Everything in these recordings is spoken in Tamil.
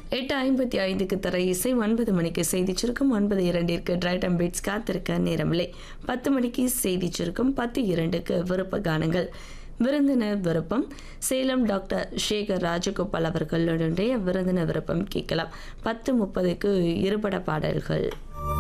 எட்டு ஐம்பத்தி ஐந்துக்கு தர இசை ஒன்பது மணிக்கு செய்தி சுருக்கம் ஒன்பது இரண்டிற்கு டிரைட்டம் பீட்ஸ் காத்திருக்க நேரமில்லை பத்து மணிக்கு செய்தி சுருக்கம் பத்து இரண்டுக்கு விருப்ப கானங்கள் விருந்தினர் விருப்பம் சேலம் டாக்டர் சேகர் ராஜகோபால் அவர்களுடைய விருந்தினர் விருப்பம் கேட்கலாம் பத்து முப்பதுக்கு இருபட பாடல்கள்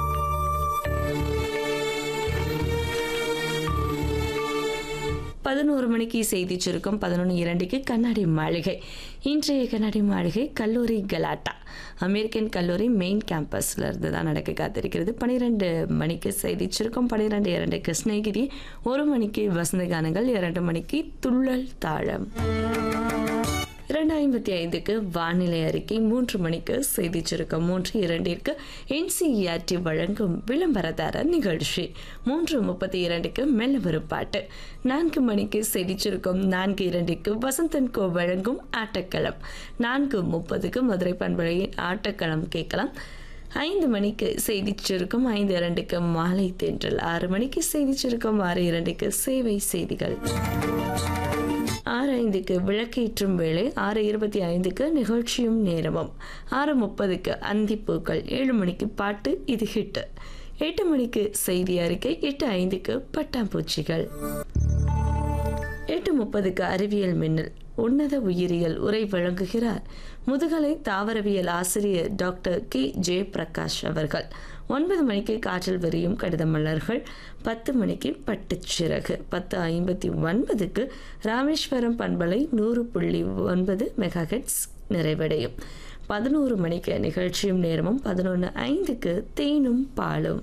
பதினோரு மணிக்கு செய்தி சுருக்கம் பதினொன்று இரண்டுக்கு கண்ணாடி மாளிகை இன்றைய கண்ணாடி மாளிகை கல்லூரி கலாட்டா அமெரிக்கன் கல்லூரி மெயின் கேம்பஸ்ல இருந்து தான் நடக்க காத்திருக்கிறது பன்னிரெண்டு மணிக்கு செய்தி சுருக்கம் பன்னிரெண்டு இரண்டு கிருஷ்ணகிரி ஒரு மணிக்கு வசந்த கானங்கள் இரண்டு மணிக்கு துள்ளல் தாழம் இரண்டு ஐம்பத்தி ஐந்துக்கு வானிலை அறிக்கை மூன்று மணிக்கு செய்தி சுருக்கம் மூன்று இரண்டிற்கு என்சிஇஆர்டி வழங்கும் விளம்பரதார நிகழ்ச்சி மூன்று முப்பத்தி இரண்டுக்கு மெல்ல பாட்டு நான்கு மணிக்கு செய்தி சுருக்கம் நான்கு இரண்டுக்கு வசந்தன் கோ வழங்கும் ஆட்டக்களம் நான்கு முப்பதுக்கு மதுரை பண்பலையின் ஆட்டக்களம் கேட்கலாம் ஐந்து மணிக்கு செய்தி சுருக்கம் ஐந்து இரண்டுக்கு மாலை தென்றல் ஆறு மணிக்கு செய்தி சுருக்கம் ஆறு இரண்டுக்கு சேவை செய்திகள் ஆறு ஐந்துக்கு விளக்கேற்றும் வேளை ஆறு இருபத்தி ஐந்துக்கு நிகழ்ச்சியும் நேரமும் ஆறு முப்பதுக்கு அந்திப்பூக்கள் ஏழு மணிக்கு பாட்டு இது ஹிட் எட்டு மணிக்கு செய்தி அறிக்கை எட்டு ஐந்துக்கு பட்டாம்பூச்சிகள் எட்டு முப்பதுக்கு அறிவியல் மின்னல் உன்னத உயிரியல் உரை வழங்குகிறார் முதுகலை தாவரவியல் ஆசிரியர் டாக்டர் கே ஜெயபிரகாஷ் அவர்கள் ஒன்பது மணிக்கு காற்றில் விரியும் கடித மலர்கள் பத்து மணிக்கு பட்டுச்சிறகு பத்து ஐம்பத்தி ஒன்பதுக்கு ராமேஸ்வரம் பண்பலை நூறு புள்ளி ஒன்பது மெகாஹெட்ஸ் நிறைவடையும் பதினோரு மணிக்கு நிகழ்ச்சியும் நேரமும் பதினொன்று ஐந்துக்கு தேனும் பாலும்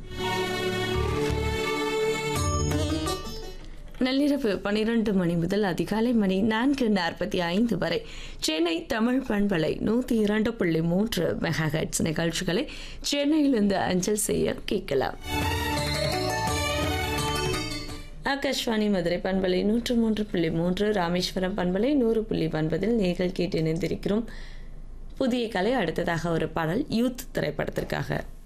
நள்ளிரவு பனிரெண்டு மணி முதல் அதிகாலை மணி நான்கு நாற்பத்தி ஐந்து வரை சென்னை தமிழ் பண்பலை நூற்றி இரண்டு புள்ளி மூன்று மெகாஹெட்ஸ் நிகழ்ச்சிகளை சென்னையிலிருந்து அஞ்சல் செய்ய கேட்கலாம் ஆகாஷ்வாணி மதுரை பண்பலை நூற்று மூன்று புள்ளி மூன்று ராமேஸ்வரம் பண்பலை நூறு புள்ளி ஒன்பதில் நீங்கள் கேட்டு இணைந்திருக்கிறோம் புதிய கலை அடுத்ததாக ஒரு பாடல் யூத் திரைப்படத்திற்காக